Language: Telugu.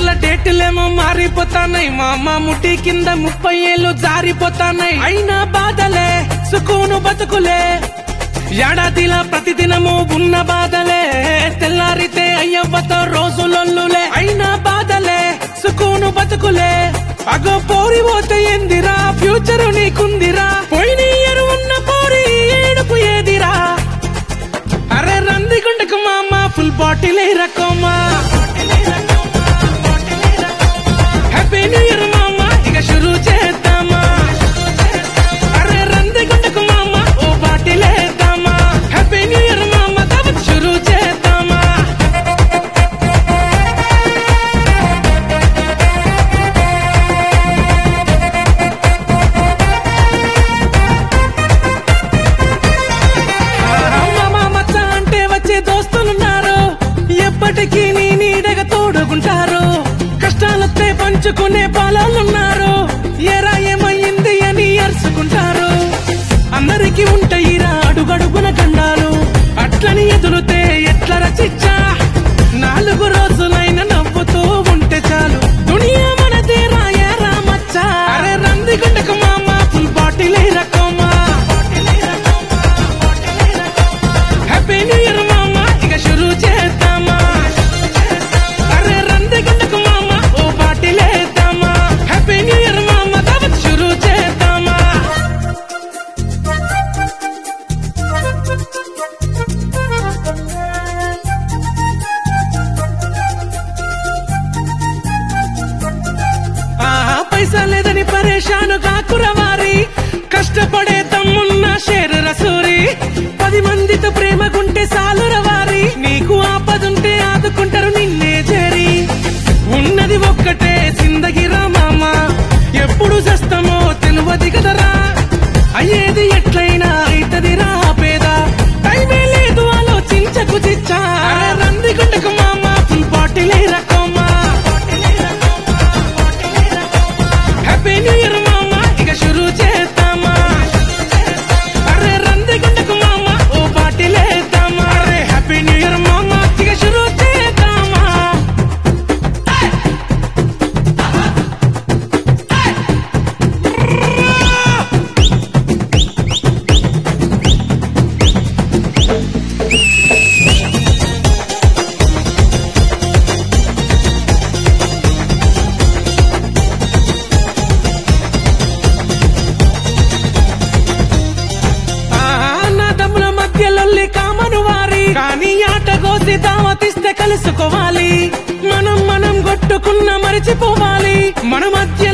కళ్ళ డేట్లేమో మారిపోతానాయి మా అమ్మ ముట్టి కింద ముప్పై ఏళ్ళు జారిపోతానాయి అయినా బాధలే సుకూను బతుకులే ఏడాదిలా ప్రతిదినము ఉన్న బాధలే తెల్లారితే అయ్యవ్వతో రోజులొల్లులే అయినా బాధలే సుకూను బతుకులే అగో పోరి పోతే ఎందిరా ఫ్యూచర్ నీకుందిరా పోయిన ఇయర్ ఉన్న పోరి ఏడుపు ఏదిరా అరే రంది గుండకు మామ ఫుల్ బాటిల్ రకోమా హ్యాపీ న్యూ ఇయర్ మామ ఇక షురూ చేద్దామా అరే రంది గుండకు మామ ఓ బాటిల్ వేద్దామా హ్యాపీ న్యూ ఇయర్ మామ దావత్ షురూ చేద్దామా మామ మచ్చ అంటే వచ్చే దోస్తులున్నారు ఎప్పటికీ నీ నీడగా తోడుకుంటారు కష్టాలొస్తే పంచుకునే పాలాలున్నారు ఎరా ఏమయ్యింది అని అరుచుకుంటారు అందరికీ ఉంటాయిరా అడుగడుగున గండాలు అట్లని ఎదురుతే ఎట్ల రచిచ్చా నాలుగు రోజులైన నవ్వుతూ ఉంటే చాలు దునియా మనదేరా ఎరా మచ్చా అరే రంది గుండకు మామ ఫుల్ బాటిల్ రకమా హ్యాపీ న్యూ ఇయర్ మామ ఇక షురూ చేద్దామా అరే రంది గుండకు మామ ఓ బాటిల్ వేద్దామా హ్యాపీ న్యూ ఇయర్ మామ దావత్ షురూ చేద్దామా ఆహా పైసా లేదని పరేషాను కాకుర వారి కష్టపడే తమ్మున్న షేరు రసూరి పది మందితో ప్రేమకుంటే సాలుర వారి నీకు ఆపదుంటే ఆదుకుంటారు నిన్నే చేరి ఉన్నది ఒక్కటే సిందగిరా మామ ఎప్పుడు చేస్తామో తెలియదు కదరా అయ్యేది ఎట్లయినా అయితదిరా పేద టైమే లేదు ఆలోచించకు చిచ్చా అరే రంది గుండకు మామ ఫుల్ బాటిల్ రకమా హ్యాపీ న్యూ ఇయర్ మామ ఇక షురూ చేద్దామా అరే రంది గుండకు మామ ఓ బాటిల్ వేద్దామా అరే హ్యాపీ న్యూ ఇయర్ మామ ఇక షురూ చేద్దామా ఆహా, నా తమ్ముల మధ్యలొల్లి కామను వారి కానీ ఆట కోసి దావతిస్తే కలుసుకోవాలి మనం మనం కొట్టుకున్న మరిచిపోవాలి మన మధ్య